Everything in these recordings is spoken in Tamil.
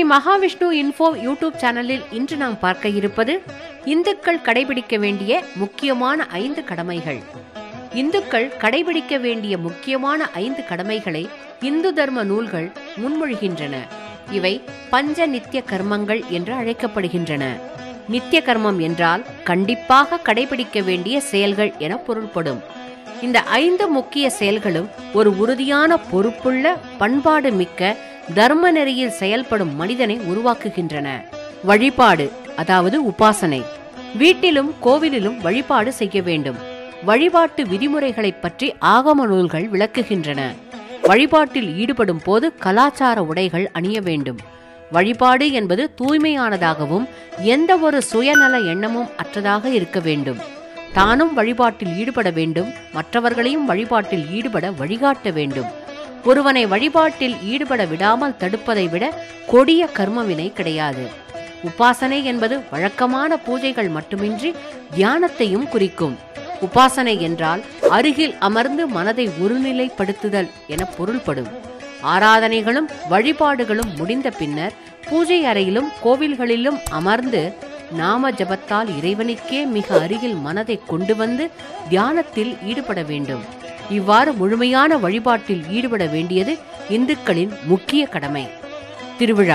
மகாவிஷ்ணு இன்ஃபோ யூடியூப் சேனலில் இன்று நாம் பார்க்க இருப்பது இந்துக்கள் கடைபிடிக்க வேண்டிய முக்கியமான ஐந்து கடமைகள் இந்துக்கள் கடைபிடிக்க வேண்டிய முக்கியமான ஐந்து கடமைகளை இந்து தர்ம நூல்கள் முன்மொழிகின்றன இவை பஞ்ச நித்திய கர்மங்கள் என்று அழைக்கப்படுகின்றன நித்திய கர்மம் என்றால் கண்டிப்பாக கடைபிடிக்க வேண்டிய செயல்கள் என பொருள்படும் இந்த ஐந்து முக்கிய செயல்களும் ஒரு உறுதியான பொறுப்புள்ள பண்பாடு மிக்க தர்ம நெறியில் செயல்படும் மனிதனை உருவாக்குகின்றன வழிபாடு அதாவது உபாசனை வீட்டிலும் கோவிலிலும் வழிபாடு செய்ய வேண்டும் வழிபாட்டு விதிமுறைகளைப் பற்றி ஆகம நூல்கள் விளக்குகின்றன வழிபாட்டில் ஈடுபடும் போது கலாச்சார உடைகள் அணிய வேண்டும் வழிபாடு என்பது தூய்மையானதாகவும் எந்த ஒரு சுயநல எண்ணமும் அற்றதாக இருக்க வேண்டும் தானும் வழிபாட்டில் ஈடுபட வேண்டும் மற்றவர்களையும் வழிபாட்டில் ஈடுபட வழிகாட்ட வேண்டும் ஒருவனை வழிபாட்டில் ஈடுபட விடாமல் தடுப்பதை விட கொடிய கர்மவினை கிடையாது உபாசனை என்பது வழக்கமான பூஜைகள் மட்டுமின்றி தியானத்தையும் குறிக்கும் உபாசனை என்றால் அருகில் அமர்ந்து மனதை ஒருநிலைப்படுத்துதல் என பொருள்படும் ஆராதனைகளும் வழிபாடுகளும் முடிந்த பின்னர் பூஜை அறையிலும் கோவில்களிலும் அமர்ந்து நாம ஜபத்தால் இறைவனுக்கே மிக அருகில் மனதை கொண்டு வந்து தியானத்தில் ஈடுபட வேண்டும் இவ்வாறு முழுமையான வழிபாட்டில் ஈடுபட வேண்டியது இந்துக்களின் முக்கிய கடமை திருவிழா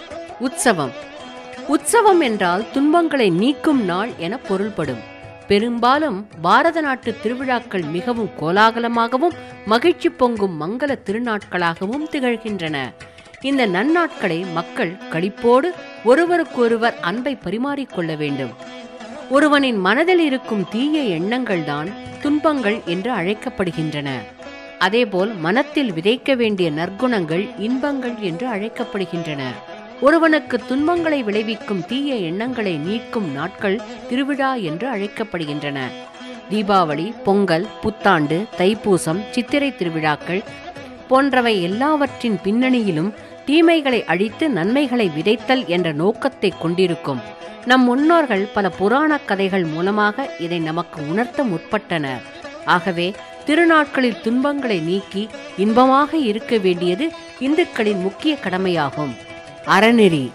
உற்சவம் உற்சவம் என்றால் துன்பங்களை நீக்கும் நாள் என பொருள்படும் பெரும்பாலும் பாரத நாட்டு திருவிழாக்கள் மிகவும் கோலாகலமாகவும் மகிழ்ச்சி பொங்கும் மங்கள திருநாட்களாகவும் திகழ்கின்றன இந்த நன்னாட்களை மக்கள் களிப்போடு ஒருவருக்கொருவர் அன்பை பரிமாறிக்கொள்ள வேண்டும் ஒருவனின் மனதில் இருக்கும் தீய எண்ணங்கள்தான் துன்பங்கள் என்று அழைக்கப்படுகின்றன அதேபோல் மனத்தில் விதைக்க வேண்டிய நற்குணங்கள் இன்பங்கள் என்று அழைக்கப்படுகின்றன ஒருவனுக்கு துன்பங்களை விளைவிக்கும் தீய எண்ணங்களை நீக்கும் நாட்கள் திருவிழா என்று அழைக்கப்படுகின்றன தீபாவளி பொங்கல் புத்தாண்டு தைப்பூசம் சித்திரை திருவிழாக்கள் போன்றவை எல்லாவற்றின் பின்னணியிலும் தீமைகளை அழித்து நன்மைகளை விதைத்தல் என்ற நோக்கத்தை கொண்டிருக்கும் நம் முன்னோர்கள் பல புராணக் கதைகள் மூலமாக இதை நமக்கு உணர்த்த முற்பட்டனர் ஆகவே திருநாட்களில் துன்பங்களை நீக்கி இன்பமாக இருக்க வேண்டியது இந்துக்களின் முக்கிய கடமையாகும் அறநெறி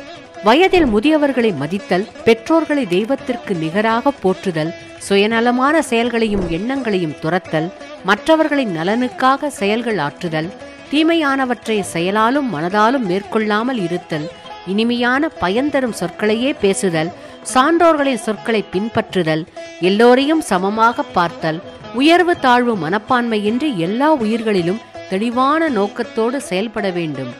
வயதில் முதியவர்களை மதித்தல் பெற்றோர்களை தெய்வத்திற்கு நிகராக போற்றுதல் சுயநலமான செயல்களையும் எண்ணங்களையும் துரத்தல் மற்றவர்களின் நலனுக்காக செயல்கள் ஆற்றுதல் தீமையானவற்றை செயலாலும் மனதாலும் மேற்கொள்ளாமல் இருத்தல் இனிமையான பயன்தரும் சொற்களையே பேசுதல் சான்றோர்களின் சொற்களை பின்பற்றுதல் எல்லோரையும் சமமாக பார்த்தல் உயர்வு தாழ்வு மனப்பான்மையின்றி எல்லா உயிர்களிலும் தெளிவான நோக்கத்தோடு செயல்பட வேண்டும்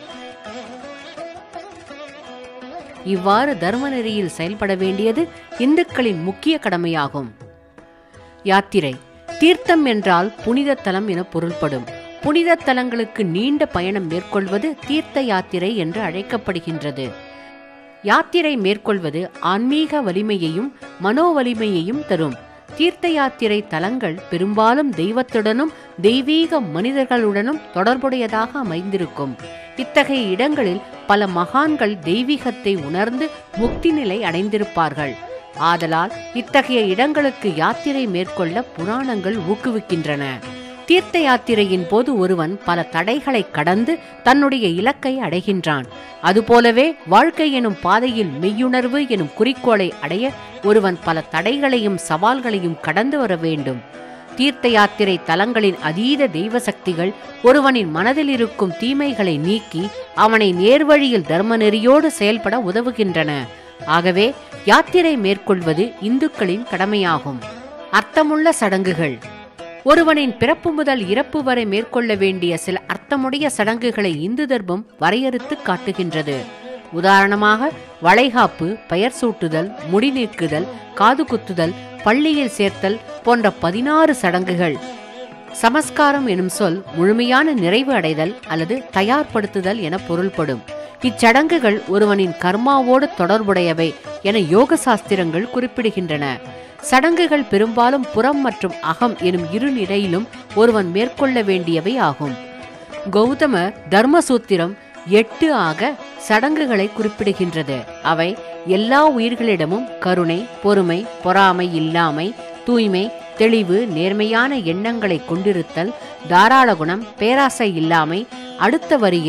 இவ்வாறு தர்ம நெறியில் செயல்பட வேண்டியது இந்துக்களின் முக்கிய கடமையாகும் யாத்திரை தீர்த்தம் என்றால் புனித தலம் என பொருள்படும் புனித தலங்களுக்கு நீண்ட பயணம் மேற்கொள்வது தீர்த்த யாத்திரை என்று அழைக்கப்படுகின்றது யாத்திரை மேற்கொள்வது ஆன்மீக வலிமையையும் மனோ வலிமையையும் தரும் தீர்த்த யாத்திரை தலங்கள் பெரும்பாலும் தெய்வத்துடனும் தெய்வீக மனிதர்களுடனும் தொடர்புடையதாக அமைந்திருக்கும் இத்தகைய இடங்களில் பல மகான்கள் தெய்வீகத்தை உணர்ந்து முக்தி நிலை அடைந்திருப்பார்கள் ஆதலால் இத்தகைய இடங்களுக்கு யாத்திரை மேற்கொள்ள புராணங்கள் ஊக்குவிக்கின்றன தீர்த்த யாத்திரையின் போது ஒருவன் பல தடைகளை கடந்து தன்னுடைய இலக்கை அடைகின்றான் அதுபோலவே வாழ்க்கை எனும் பாதையில் மெய்யுணர்வு எனும் குறிக்கோளை அடைய ஒருவன் பல தடைகளையும் சவால்களையும் கடந்து வர வேண்டும் தீர்த்த யாத்திரை தலங்களின் அதீத தெய்வ சக்திகள் ஒருவனின் மனதில் இருக்கும் தீமைகளை நீக்கி அவனை நேர்வழியில் தர்ம நெறியோடு செயல்பட உதவுகின்றன ஆகவே யாத்திரை மேற்கொள்வது இந்துக்களின் கடமையாகும் அர்த்தமுள்ள சடங்குகள் ஒருவனின் பிறப்பு முதல் இறப்பு வரை மேற்கொள்ள வேண்டிய சில அர்த்தமுடைய சடங்குகளை இந்து தர்மம் வரையறுத்து காட்டுகின்றது உதாரணமாக வளைகாப்பு பெயர் சூட்டுதல் முடி நீக்குதல் காது குத்துதல் பள்ளியில் சேர்த்தல் போன்ற பதினாறு சடங்குகள் சமஸ்காரம் எனும் சொல் முழுமையான நிறைவு அடைதல் அல்லது தயார்படுத்துதல் என பொருள்படும் இச்சடங்குகள் ஒருவனின் கர்மாவோடு தொடர்புடையவை என யோக சாஸ்திரங்கள் குறிப்பிடுகின்றன சடங்குகள் பெரும்பாலும் புறம் மற்றும் அகம் எனும் இரு நிலையிலும் ஒருவன் மேற்கொள்ள வேண்டியவை ஆகும் கௌதம தர்மசூத்திரம் எட்டு ஆக சடங்குகளை குறிப்பிடுகின்றது அவை எல்லா உயிர்களிடமும் கருணை பொறுமை பொறாமை இல்லாமை தூய்மை தெளிவு நேர்மையான எண்ணங்களை கொண்டிருத்தல் தாராள குணம் பேராசை இல்லாமை அடுத்த வரியில்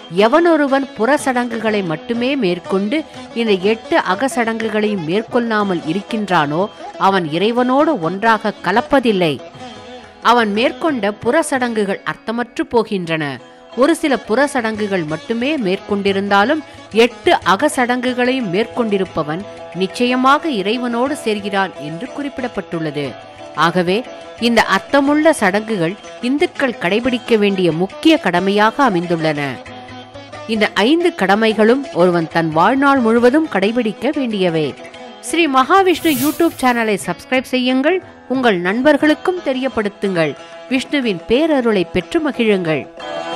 எவனொருவன் புறசடங்குகளை மட்டுமே மேற்கொண்டு இந்த எட்டு அகசடங்குகளையும் மேற்கொள்ளாமல் இருக்கின்றானோ அவன் இறைவனோடு ஒன்றாக கலப்பதில்லை அவன் மேற்கொண்ட புறசடங்குகள் அர்த்தமற்று போகின்றன ஒரு சில புறசடங்குகள் மட்டுமே மேற்கொண்டிருந்தாலும் எட்டு அகசடங்குகளையும் மேற்கொண்டிருப்பவன் நிச்சயமாக இறைவனோடு சேர்கிறான் என்று குறிப்பிடப்பட்டுள்ளது ஆகவே இந்த அர்த்தமுள்ள சடங்குகள் இந்துக்கள் கடைபிடிக்க வேண்டிய முக்கிய கடமையாக அமைந்துள்ளன இந்த ஐந்து கடமைகளும் ஒருவன் தன் வாழ்நாள் முழுவதும் கடைபிடிக்க வேண்டியவை ஸ்ரீ மகாவிஷ்ணு யூடியூப் சேனலை சப்ஸ்கிரைப் செய்யுங்கள் உங்கள் நண்பர்களுக்கும் தெரியப்படுத்துங்கள் விஷ்ணுவின் பேரருளை பெற்று மகிழுங்கள்